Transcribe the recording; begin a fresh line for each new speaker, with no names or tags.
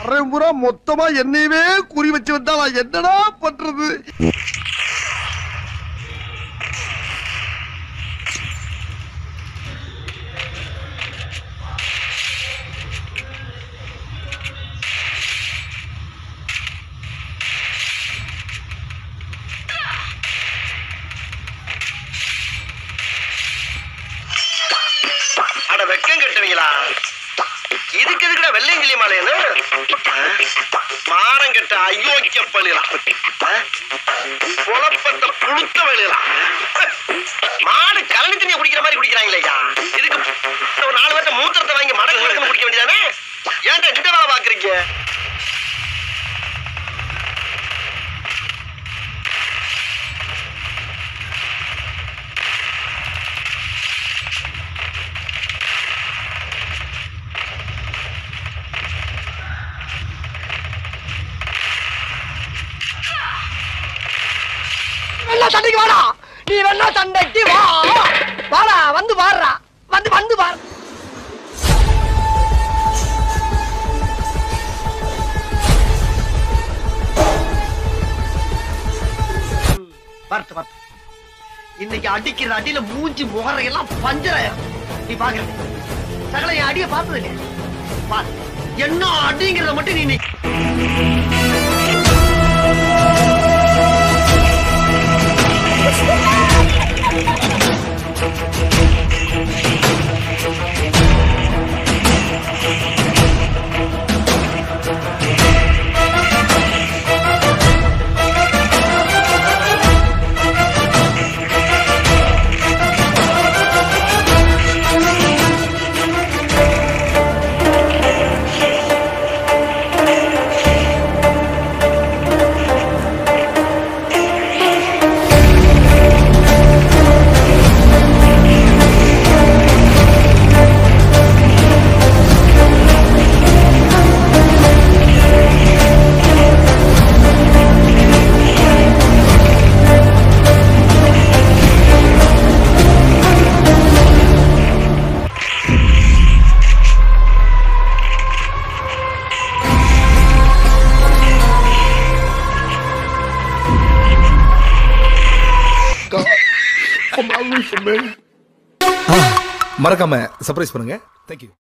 அரைமுறை மொத்தமா என்னையவே குறி வச்சு வந்தா நான் என்னடா பண்றது
அட வெக்கம் கட்டுவீங்களா இதுக்கு எதுக்குடா வெள்ளையங்கிலி மாலையனு மானம் கட்ட அயோக்கிய பள்ளிலாம் குழப்பத்தை புழுத்த வழியலாம் மாடு கழனி தண்ணியை குடிக்கிற மாதிரி குடிக்கிறாங்களே ஐயா இதுக்கு ஒரு நாலு பேர்த்த மூத்திரத்தை வாங்கி மடக்கு மடக்கு குடிக்க வேண்டியதானே ஏன்டா இந்த வேலை பாக்குறீங்க
வேணா சண்டைக்கு வாடா நீ வேணா சண்டைக்கு வா வாடா வந்து வாடுறா வந்து வந்து வாரு வரட்டு வரட்டு இன்னைக்கு அடிக்கிற அடியில மூஞ்சி முகரையெல்லாம் பஞ்சராயிரம் நீ பாக்குறது சகல என் அடிய பார்த்தது இல்லையா பாரு என்ன அடிங்கிறத மட்டும் நீ இன்னைக்கு
மறக்காம சர்ப்ரைஸ் பண்ணுங்க தேங்க்யூ